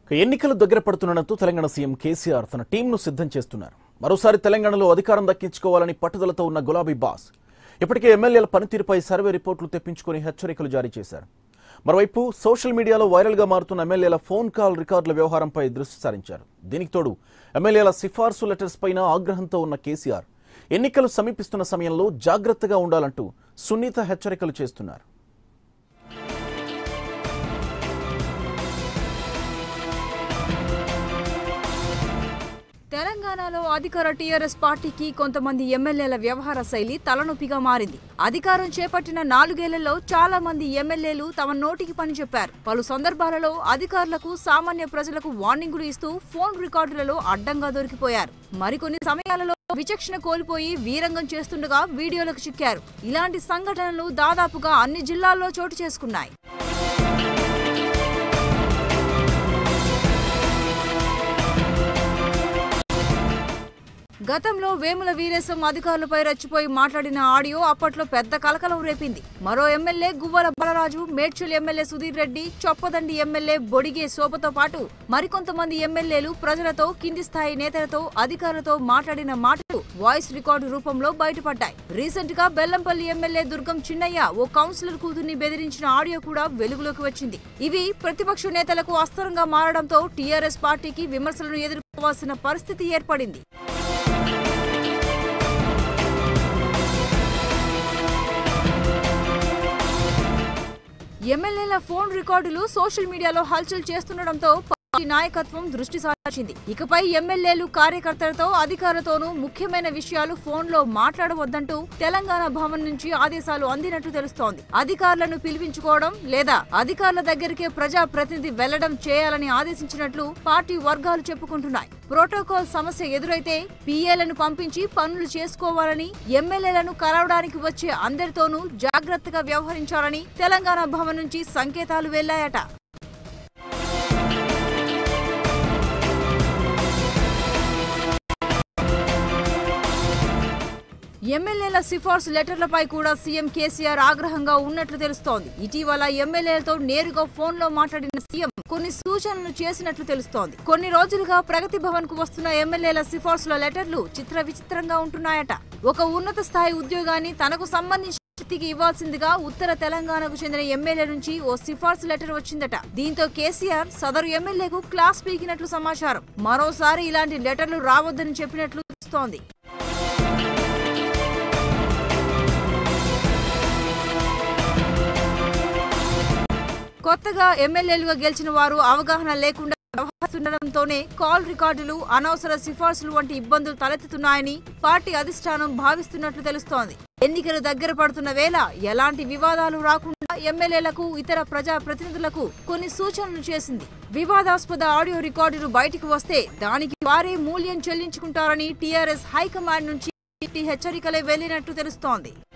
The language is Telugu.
ఇక ఎన్నికలు దగ్గర పడుతుండటంతో తెలంగాణ సీఎం కేసీఆర్ తన టీంను సిద్ధం చేస్తున్నారు మరోసారి తెలంగాణలో అధికారం దక్కించుకోవాలని పట్టుదలతో ఉన్న గులాబీ బాస్ ఇప్పటికే ఎమ్మెల్యేల పనితీరుపై సర్వే రిపోర్టులు తెప్పించుకొని హెచ్చరికలు జారీ చేశారు మరోవైపు సోషల్ మీడియాలో వైరల్గా మారుతున్న ఎమ్మెల్యేల ఫోన్ కాల్ రికార్డుల వ్యవహారంపై దృష్టి సారించారు దీనికి తోడు ఎమ్మెల్యేల సిఫార్సు లెటర్స్ పైన ఆగ్రహంతో ఉన్న కేసీఆర్ ఎన్నికలు సమీపిస్తున్న సమయంలో జాగ్రత్తగా ఉండాలంటూ సున్నిత హెచ్చరికలు చేస్తున్నారు తెలంగాణలో అధికార టీఆర్ఎస్ పార్టీకి కొంతమంది ఎమ్మెల్యేల వ్యవహార శైలి తలనొప్పిగా మారింది అధికారం చేపట్టిన నాలుగేళ్లలో చాలా మంది ఎమ్మెల్యేలు తమ నోటికి పని చెప్పారు పలు సందర్భాలలో అధికారులకు సామాన్య ప్రజలకు వార్నింగులు ఇస్తూ ఫోన్ రికార్డులలో అడ్డంగా దొరికిపోయారు మరికొన్ని సమయాలలో విచక్షణ కోల్పోయి వీరంగం చేస్తుండగా వీడియోలకు చిక్కారు ఇలాంటి సంఘటనలు దాదాపుగా అన్ని జిల్లాల్లో చోటు చేసుకున్నాయి గతంలో వేముల వీరేశం అధికారులపై రెచ్చిపోయి మాట్లాడిన ఆడియో అప్పట్లో పెద్ద కలకలం రేపింది మరో MLA Guvvala Balaraju Medchal MLA Sudheer Reddy Choppadandi MLA Bodige శోభతో పాటు మరికొంతమంది ఎమ్మెల్యేలు ప్రజలతో కింది స్థాయి నేతలతో అధికారులతో మాట్లాడిన మాటలు వాయిస్ రికార్డు రూపంలో బయటపడ్డాయి రీసెంట్ గా బెల్లంపల్లి ఎమ్మెల్యే దుర్గం చిన్నయ్య ఓ కౌన్సిలర్ కూతుర్ని బెదిరించిన ఆడియో కూడా వెలుగులోకి వచ్చింది ఇవి ప్రతిపక్ష నేతలకు అస్త్రంగా మారడంతో టీఆర్ఎస్ పార్టీకి విమర్శలను ఎదుర్కోవాల్సిన పరిస్థితి ఏర్పడింది ఎమ్మెల్యేల ఫోన్ రికార్డులు సోషల్ మీడియాలో హల్చల్ చేస్తుండటంతో పార్టీ నాయకత్వం దృష్టి సారించింది ఇకపై ఎమ్మెల్యేలు కార్యకర్తలతో అధికారులతోనూ ముఖ్యమైన విషయాలు ఫోన్ లో మాట్లాడవద్దంటూ తెలంగాణ భవన్ నుంచి ఆదేశాలు అందినట్లు తెలుస్తోంది అధికారులను పిలిపించుకోవడం లేదా అధికారుల దగ్గరికే ప్రజా ప్రతినిధి వెళ్లడం చేయాలని ఆదేశించినట్లు పార్టీ వర్గాలు చెప్పుకుంటున్నాయి ప్రోటోకాల్ సమస్య ఎదురైతే పీఏలను పంపించి పనులు చేసుకోవాలని ఎమ్మెల్యేలను కలవడానికి వచ్చే అందరితోనూ జాగ్రత్తగా వ్యవహరించాలని తెలంగాణ భవన్ నుంచి సంకేతాలు వెళ్లాయట ఎమ్మెల్యేల సిఫార్సు లెటర్లపై కూడా సీఎం కేసీఆర్ ఆగ్రహంగా ఉన్నట్లు తెలుస్తోంది ఇటీవల ఎమ్మెల్యేలతో నేరుగా ఫోన్ లో మాట్లాడిన సీఎం కొన్ని సూచనలు చేసినట్లు తెలుస్తోంది కొన్ని రోజులుగా ప్రగతి భవన్ కు వస్తున్న ఎమ్మెల్యేల సిఫార్సుల లెటర్లు చిత్ర విచిత్రంగా ఉంటున్నాయట ఒక ఉన్నత స్థాయి ఉద్యోగాన్ని తనకు సంబంధించిన వ్యక్తికి ఇవ్వాల్సిందిగా ఉత్తర తెలంగాణకు చెందిన ఎమ్మెల్యే నుంచి ఓ సిఫార్సు లెటర్ వచ్చిందట దీంతో కేసీఆర్ సదరు ఎమ్మెల్యేకు క్లాస్ పీకినట్లు సమాచారం మరోసారి ఇలాంటి లెటర్లు రావద్దని చెప్పినట్లు తెలుస్తోంది కొత్తగా ఎమ్మెల్యేలుగా గెలిచిన వారు అవగాహన లేకుండా వ్యవహరిస్తుండటంతోనే కాల్ రికార్డులు అనవసర సిఫార్సులు వంటి ఇబ్బందులు తలెత్తుతున్నాయని పార్టీ అధిష్టానం భావిస్తున్నట్లు తెలుస్తోంది ఎన్నికలు దగ్గర పడుతున్న వేళ ఎలాంటి వివాదాలు రాకుండా ఎమ్మెల్యేలకు ఇతర ప్రజా ప్రతినిధులకు కొన్ని సూచనలు చేసింది వివాదాస్పద ఆడియో రికార్డులు బయటికి వస్తే దానికి వారే మూల్యం చెల్లించుకుంటారని టీఆర్ఎస్ హైకమాండ్ నుంచి హెచ్చరికలే వెళ్లినట్లు తెలుస్తోంది